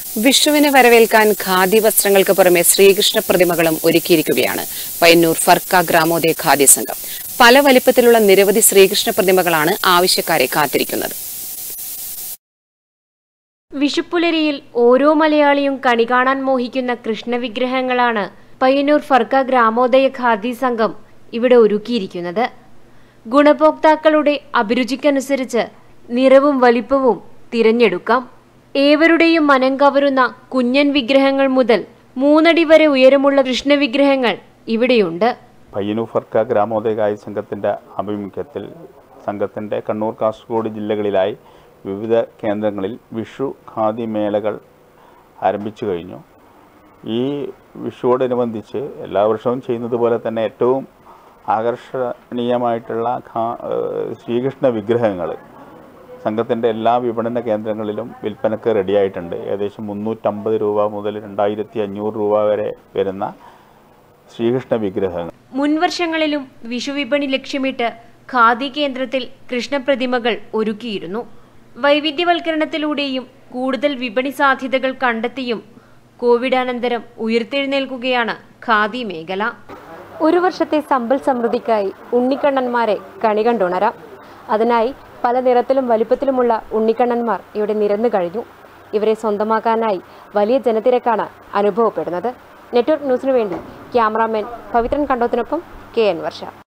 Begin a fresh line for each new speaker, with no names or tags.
വിഷുവിനെ വരവേൽക്കാൻ ഖാദി വസ്ത്രങ്ങൾക്ക് പുറമെ ശ്രീകൃഷ്ണ പ്രതിമകളും ഒരുക്കിയിരിക്കുകയാണ് പയ്യന്നൂർ ഫർക്ക ഗ്രാമോദയ ഖാദി സംഘം പല വലിപ്പത്തിലുള്ള നിരവധി ശ്രീകൃഷ്ണ പ്രതിമകളാണ് ആവശ്യക്കാരെ കാത്തിരിക്കുന്നത്
വിഷുപ്പുലരിയിൽ ഓരോ മലയാളിയും കണി കാണാൻ മോഹിക്കുന്ന കൃഷ്ണവിഗ്രഹങ്ങളാണ് പയ്യന്നൂർ ഫർക്ക ഗ്രാമോദയ ഖാദി സംഘം ഇവിടെ ഒരുക്കിയിരിക്കുന്നത് ഗുണഭോക്താക്കളുടെ അഭിരുചിക്കനുസരിച്ച് നിറവും വലിപ്പവും തിരഞ്ഞെടുക്കാം ഏവരുടെയും മനം കവരുന്ന കുഞ്ഞൻ വിഗ്രഹങ്ങൾ മുതൽ മൂന്നടി വരെ ഉയരമുള്ള കൃഷ്ണവിഗ്രഹങ്ങൾ ഇവിടെയുണ്ട്
പയ്യന്നൂർ ഫർക്ക ഗ്രാമോദയകായ സംഘത്തിൻ്റെ ആഭിമുഖ്യത്തിൽ സംഘത്തിൻ്റെ കണ്ണൂർ കാസർഗോഡ് ജില്ലകളിലായി വിവിധ കേന്ദ്രങ്ങളിൽ വിഷു ഖാദി മേളകൾ ആരംഭിച്ചു കഴിഞ്ഞു ഈ വിഷുവോടനുബന്ധിച്ച് എല്ലാ വർഷവും ചെയ്യുന്നത് പോലെ തന്നെ ഏറ്റവും ആകർഷണീയമായിട്ടുള്ള ഖാ- ഏഹ് ശ്രീകൃഷ്ണ വിഗ്രഹങ്ങൾ സംഘത്തിൻ്റെ എല്ലാ വിപണന കേന്ദ്രങ്ങളിലും വിൽപ്പനക്ക് റെഡിയായിട്ടുണ്ട് ഏകദേശം മുന്നൂറ്റമ്പത് രൂപ മുതൽ രണ്ടായിരത്തി അഞ്ഞൂറ് രൂപ വരെ വരുന്ന ശ്രീകൃഷ്ണ വിഗ്രഹങ്ങൾ
മുൻവർഷങ്ങളിലും വിഷുവിപണി ലക്ഷ്യമിട്ട് ഖാദി കേന്ദ്രത്തിൽ കൃഷ്ണപ്രതിമകൾ ഒരുക്കിയിരുന്നു വൈവിധ്യവൽക്കരണത്തിലൂടെയും കൂടുതൽ വിപണി സാധ്യതകൾ കണ്ടെത്തിയും കോവിഡാനന്തരം ഉയർത്തെഴുന്നേൽക്കുകയാണ് ഖാദി മേഖല ഒരു വർഷത്തെ സമ്പൽ സമൃദ്ധിക്കായി ഉണ്ണിക്കണ്ണന്മാരെ കണി കണ്ടുണരാം അതിനായി പല നിറത്തിലും വലിപ്പത്തിലുമുള്ള ഉണ്ണിക്കണ്ണന്മാർ ഇവിടെ നിരന്നു കഴിഞ്ഞു ഇവരെ സ്വന്തമാക്കാനായി വലിയ ജനത്തിരക്കാണ് അനുഭവപ്പെടുന്നത് നെറ്റ്വർക്ക് ന്യൂസിനു വേണ്ടി ക്യാമറാമാൻ പവിത്രൻ കണ്ടോത്തിനൊപ്പം കെ എൻ വർഷ